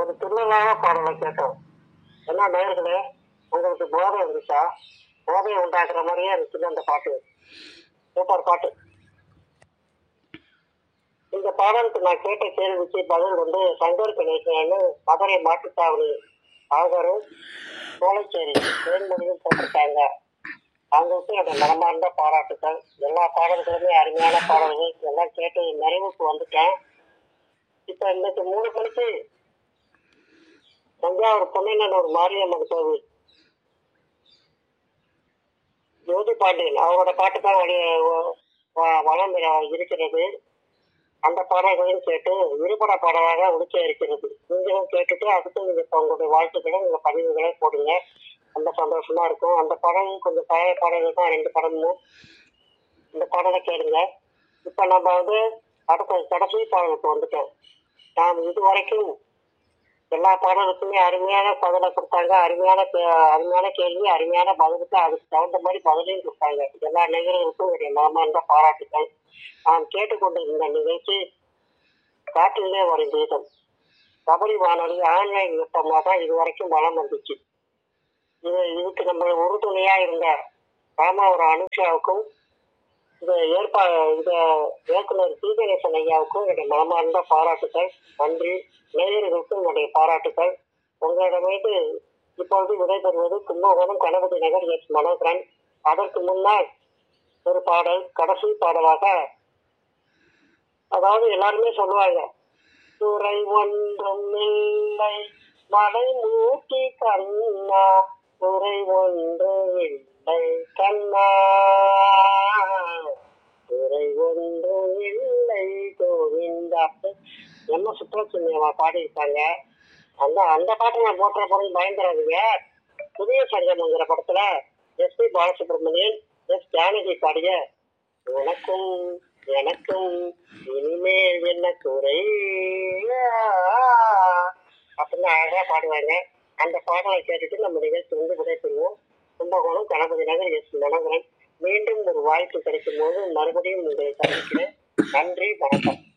ஒரு திருவிழாவ பாடலை கேட்டோம் என்ன நேர்களே உங்களுக்கு போதை இருந்துச்சா போதையை உண்டாக்குற மாதிரியே இருக்குது அந்த பாட்டு சூப்பர் பாட்டு இந்த பாடலுக்கு நான் கேட்ட கேள்விக்கு பதில் வந்து சங்கர் கணேசன் மதுரை மாட்டுத்தாவணி ஆகரும் சோலைச்சேரி தேன்மொழியும் போட்டிருக்காங்க அவங்களுக்கு என்னோட மனமார்ந்த பாராட்டுக்கள் எல்லா பாடல்களுமே அருமையான பாடல்கள் எல்லாம் கேட்டு நிறைவுக்கு வந்துட்டேன் இப்ப இன்னைக்கு மூணு மணிக்கு தஞ்சாவூர் பொன்னைநல்லூர் மாரியம்மன் கோவில் ஜோதி பாண்டியன் அவரோட பாட்டு தான் வழி- வ- வளம் பெற- இருக்கிறது அந்த பாடல்களையும் கேட்டு விருப்பட பாடலாக ஒழிக்க இருக்கிறது நீங்களும் கேட்டுட்டு அதுக்கு நீங்க இப்ப உங்களுடைய வாழ்த்துக்களை உங்க பதிவுகளை போடுங்க ரொம்ப சந்தோஷமா இருக்கும் அந்த பாடல் கொஞ்சம் பழைய பாடல்கள் தான் ரெண்டு படமும் இந்த பாடலை கேளுங்க இப்ப நம்ம வந்து அடுத்த கடைசி பாடலுக்கு வந்துட்டோம் நாம் இதுவரைக்கும் எல்லா பாடலுக்குமே அருமையான பதிலை கொடுத்தாங்க அருமையான கே- அருமையான கேள்வி அருமையான பதிலுக்கு அதுக்கு தகுந்த மாதிரி பதிலையும் கொடுத்தாங்க எல்லா நிகழ்வுகளுக்கும் என்னுடைய மனமார்ந்த பாராட்டுகள் நான் கேட்டுக்கொண்டிருந்த நிகழ்ச்சி காற்றிலே ஒரு கீதம் கபடி வானொலி ஆன்லைன் யுத்தமாக தான் இது வரைக்கும் வளம் வந்துச்சு இது இதுக்கு நம்ம உறுதுணையா இருந்த ராமாவரம் அனுஷாவுக்கும் இந்த ஏற்பா இந்த இயக்குனர் சி கணேசன் ஐயாவுக்கும் என்னுடைய மனமார்ந்த பாராட்டுக்கள் நன்றி நேயர்களுக்கும் என்னுடைய பாராட்டுக்கள் உங்களிடமிருந்து இப்பொழுது விடைபெறுவது கும்பகோணம் கணபதி நகர் எஸ் மனோகரன் அதற்கு முன்னால் ஒரு பாடல் கடைசி பாடலாக அதாவது எல்லாருமே சொல்லுவாங்க துறை ஒன்றும் இல்லை மலை மூட்டி கண்ணா துறை ஒன்று இல்லை கண்ணா துறை ஒன்று இல்லை கோவிந்தா என்ன சுற்றுலா பாடியிருக்காங்க அந்த அந்த பாட்டை நான் போட்டுற பொருள் பயந்துறாதீங்க புதிய சங்கம்ங்கிற படத்துல S P Balasubramanian S Janaki பாடிய உனக்கும் எனக்கும் இனிமேல் என்ன குறை அப்படின்னு அழகா பாடுவாங்க அந்த பாடலை கேட்டுட்டு நம்ம நிகழ்ச்சி வந்து விடைபெறுவோம் கும்பகோணம் கணபதி நகர் எஸ் மனோகரன் மீண்டும் ஒரு வாய்ப்பு கிடைக்கும் போது மறுபடியும் உங்களை சந்திக்கிறேன் நன்றி வணக்கம்